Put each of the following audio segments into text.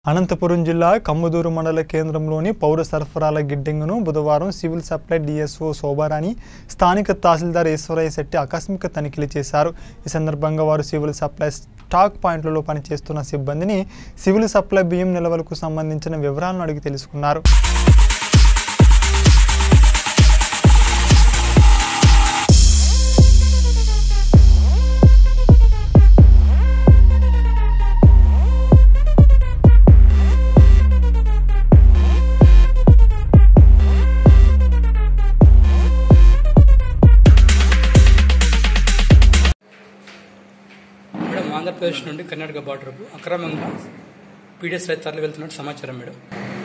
అనంతపురం జిల్లా కమ్ముదూరు మండల కేంద్రంలోని పౌర సరఫరాల గిడ్డంగును బుధవారం సివిల్ సప్లై డిఎస్ఓ శోభారాణి స్థానిక తహసీల్దార్ ఈశ్వరయ్య శెట్టి ఆకస్మిక తనిఖీలు చేశారు ఈ సందర్భంగా వారు సివిల్ సప్లై స్టాక్ పాయింట్లలో పనిచేస్తున్న సిబ్బందిని సివిల్ సప్లై బియ్యం నిల్వలకు సంబంధించిన వివరాలను అడిగి తెలుసుకున్నారు మేడం ఆంధ్రప్రదేశ్ నుండి కర్ణాటక బార్డర్కు అక్రమంగా పీడిఎస్ రైతు తరలి వెళ్తున్నట్టు సమాచారం మేడం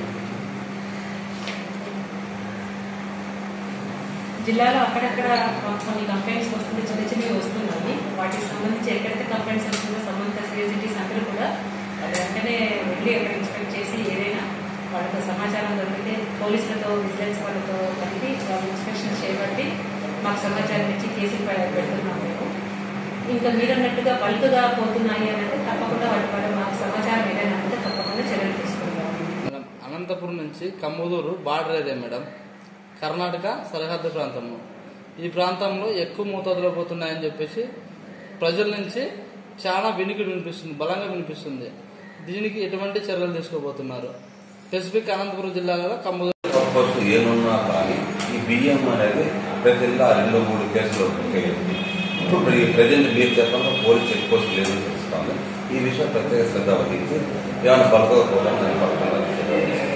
జిల్లాలో అక్కడక్కడ కొన్ని కంప్లైంట్స్ వస్తుంది చిన్న చిన్నవి వస్తున్నాయి వాటికి సంబంధించి ఎక్కడైతే కంప్లైంట్స్ వస్తుందో సంబంధిత సిఎస్సిటీస్ అందరూ కూడా అది వెంటనే వెళ్ళి అక్కడ ఇన్స్పెక్ట్ చేసి ఏదైనా వాళ్ళతో సమాచారం దొరికితే పోలీసులతో విజిలెన్స్ వాళ్ళతో కలిపి వాళ్ళు ఇన్స్పెక్షన్ చేయబట్టి మాకు సమాచారం ఇచ్చి కేసు పె- పెడుతున్నాం మేము ఇంకా మీరన్నట్టుగా బల్క్గా పోతున్నాయి అని అంటే తప్పకుండా వాటి వల్ల మాకు సమాచారం ఏదైనా ఉంటే తప్పకుండా చర్యలు తీసుకుంటాం మేడం అనంతపురం నుంచి కమ్మదూరు బార్డర్ ఇదే మేడం కర్ణాటక సరిహద్దు ప్రాంతము ఈ ప్రాంతంలో ఎక్కువ మోతాదులో పోతున్నాయని చెప్పేసి ప్రజల నుంచి చాలా వినికిడి వినిపిస్తుంది బలంగా వినిపిస్తుంది దీనికి ఎటువంటి చర్యలు తీసుకోబోతున్నారు స్పెసిఫిక్ అనంతపురం జిల్లాలో కమ్మదూరు పర్పస్ ఏమున్నా కానీ ఈ బియ్యం అనేది ప్రతి జిల్లా రెండు మూడు కేసులు బుక్ అయ్యింది ఇప్పుడు ఈ ప్రజెంట్ మీరు చెప్పంగా పోలీస్ చెక్ పోస్ట్ లేదని తెలుస్తుంది ఈ విషయం ప్రత్యేక శ్రద్ధ వహించి ఏమైనా బల్కగా పోవడం దాన్ని పక్కన